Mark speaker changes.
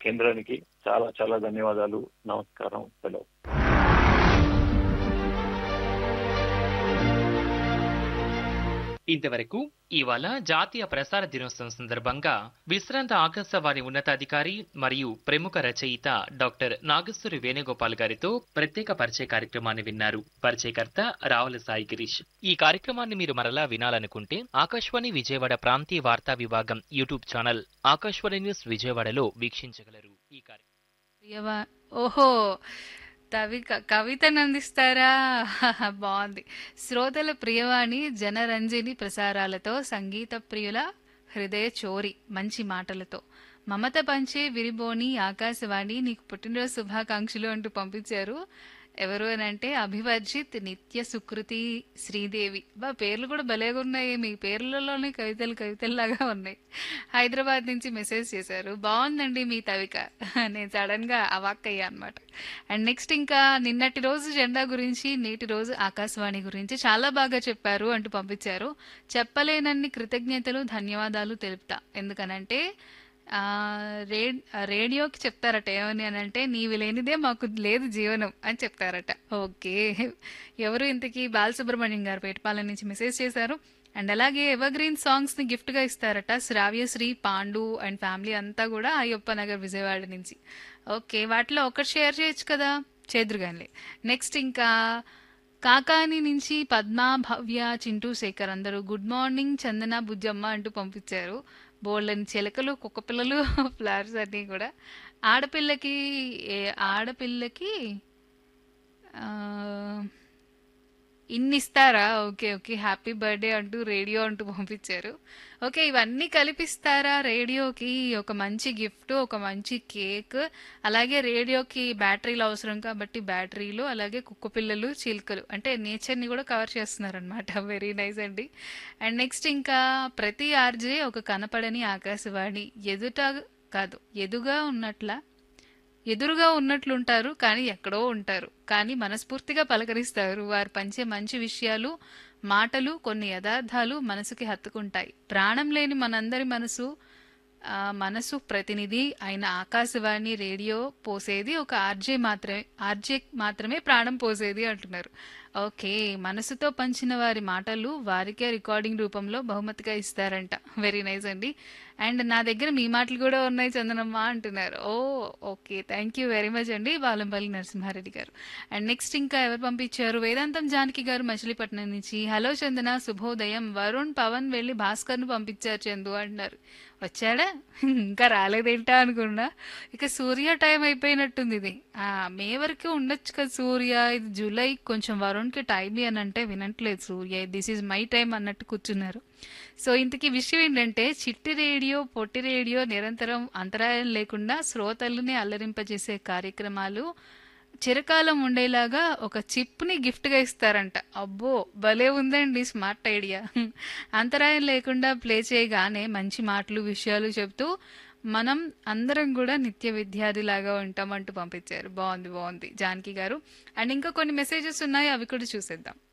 Speaker 1: కేంద్రానికి చాలా చాలా ధన్యవాదాలు నమస్కారం సెలవు
Speaker 2: ఇంతవరకు ఇవాళ జాతీయ ప్రసార దినోత్సవం సందర్భంగా విశ్రాంత ఆకాశవాణి ఉన్నతాధికారి మరియు ప్రముఖ రచయిత డాక్టర్ నాగేశ్వరి వేణుగోపాల్ గారితో ప్రత్యేక పరిచయ కార్యక్రమాన్ని విన్నారు పరిచయకర్త రావుల సాయి గిరీష్ ఈ కార్యక్రమాన్ని మీరు మరలా వినాలనుకుంటే ఆకాశవాణి విజయవాడ ప్రాంతీయ వార్తా విభాగం యూట్యూబ్ ఛానల్ ఆకాశవాణి న్యూస్ విజయవాడలో వీక్షించగలరు ఈ కార్యక్రమం
Speaker 3: ప్రియవా ఓహో తవి కవితను అందిస్తారా బాగుంది శ్రోతల ప్రియవాణి జనరంజని ప్రసారాలతో సంగీత ప్రియుల హృదయ చోరి మంచి మాటలతో మమత పంచే విరిబోని ఆకాశవాణి నీకు పుట్టినరోజు శుభాకాంక్షలు అంటూ పంపించారు ఎవరు అని అంటే అభివర్జిత్ నిత్య సుకృతి శ్రీదేవి బా పేర్లు కూడా భలేగా ఉన్నాయి మీ పేర్లలోనే కవితలు కవితల్లాగా ఉన్నాయి హైదరాబాద్ నుంచి మెసేజ్ చేశారు బాగుందండి మీ తవిక నేను సడన్ గా అవాక్కయ్యా అనమాట అండ్ నెక్స్ట్ ఇంకా నిన్నటి రోజు జెండా గురించి నేటి రోజు ఆకాశవాణి గురించి చాలా బాగా చెప్పారు అంటూ పంపించారు చెప్పలేనన్ని కృతజ్ఞతలు ధన్యవాదాలు తెలుపుతా ఎందుకనంటే ఆ, రే రేడియోకి చెప్తారట ఏమని అని అంటే నీవి లేనిదే మాకు లేదు జీవనం అని చెప్తారట ఓకే ఎవరు ఇంతకీ బాలసుబ్రహ్మణ్యం గారు పేటపాలెం నుంచి మెసేజ్ చేశారు అండ్ అలాగే ఎవర్ గ్రీన్ సాంగ్స్ ని గిఫ్ట్ గా ఇస్తారట శ్రావ్యశ్రీ పాండు అండ్ ఫ్యామిలీ అంతా కూడా అయ్యప్ప నగర్ విజయవాడ నుంచి ఓకే వాటిలో ఒకటి షేర్ చేయొచ్చు కదా చేదురుగానిలే నెక్స్ట్ ఇంకా కాకాని నుంచి పద్మ భవ్య చింటూ శేఖర్ అందరూ గుడ్ మార్నింగ్ చందన బుజ్జమ్మ అంటూ పంపించారు బోళ్ళని చిలకలు కుక్క పిల్లలు ఫ్లవర్స్ అన్నీ కూడా ఆడపిల్లకి ఏ- ఆడపిల్లకి ఆ, ఇన్ని ఇస్తారా ఓకే ఓకే హ్యాపీ బర్త్డే అంటూ రేడియో అంటూ పంపించారు ఓకే ఇవన్నీ కలిపిస్తారా రేడియోకి ఒక మంచి గిఫ్ట్ ఒక మంచి కేక్ అలాగే రేడియోకి బ్యాటరీలు అవసరం కాబట్టి బ్యాటరీలు అలాగే కుక్క పిల్లలు చిలుకలు అంటే నేచర్ని కూడా కవర్ చేస్తున్నారనమాట వెరీ నైస్ అండి అండ్ నెక్స్ట్ ఇంకా ప్రతి ఆర్జే ఒక కనపడని ఆకాశవాణి ఎదుట కాదు ఎదుగా ఉన్నట్ల ఎదురుగా ఉన్నట్లుంటారు కానీ ఎక్కడో ఉంటారు కానీ మనస్ఫూర్తిగా పలకరిస్తారు వారు పంచే మంచి విషయాలు మాటలు కొన్ని యథార్థాలు మనసుకి హత్తుకుంటాయి ప్రాణం లేని మనందరి మనసు ఆ, మనసు ప్రతినిధి అయిన ఆకాశవాణి రేడియో పోసేది ఒక ఆర్జే మాత్రమే ఆర్జే మాత్రమే ప్రాణం పోసేది అంటున్నారు ఓకే మనసుతో పంచిన వారి మాటలు వారికే రికార్డింగ్ రూపంలో బహుమతిగా ఇస్తారంట వెరీ నైస్ అండి అండ్ నా దగ్గర మీ మాటలు కూడా ఉన్నాయి చందనమ్మ అంటున్నారు ఓ okay thank you very much అండి బాలంపల్లి నరసింహారెడ్డి గారు అండ్ నెక్స్ట్ ఇంకా ఎవరు పంపించారు వేదాంతం జానకి గారు మచిలీపట్నం నుంచి హలో చందన శుభోదయం వరుణ్ పవన్ వెళ్ళి భాస్కర్ను పంపించారు చందు అంటున్నారు వచ్చాడా ఇంకా రాలేదేంటా అనుకున్నా ఇక సూర్య టైం అయిపోయినట్టుంది ఇది ఆ మే వరకు ఉండొచ్చు కదా సూర్య ఇది జూలై కొంచెం వరుణ్కి టైం అని అంటే వినట్లేదు Surya this is my time అన్నట్టు కూర్చున్నారు సో ఇంతకీ విషయం ఏంటంటే చిట్టి రేడియో పొట్టి రేడియో నిరంతరం అంతరాయం లేకుండా శ్రోతల్ని అల్లరింపజేసే కార్యక్రమాలు చిరకాలం ఉండేలాగా ఒక చిప్ని గిఫ్ట్గా ఇస్తారంట అబ్బో భలే ఉందండి స్మార్ట్ ఐడియా అంతరాయం లేకుండా ప్లే చేయగానే మంచి మాటలు విషయాలు చెప్తూ మనం అందరం కూడా నిత్య విద్యార్థిలాగా ఉంటామంటూ పంపించారు బాగుంది బాగుంది జానకి గారు అండ్ ఇంకా కొన్ని మెసేజెస్ ఉన్నాయి అవి కూడా చూసేద్దాం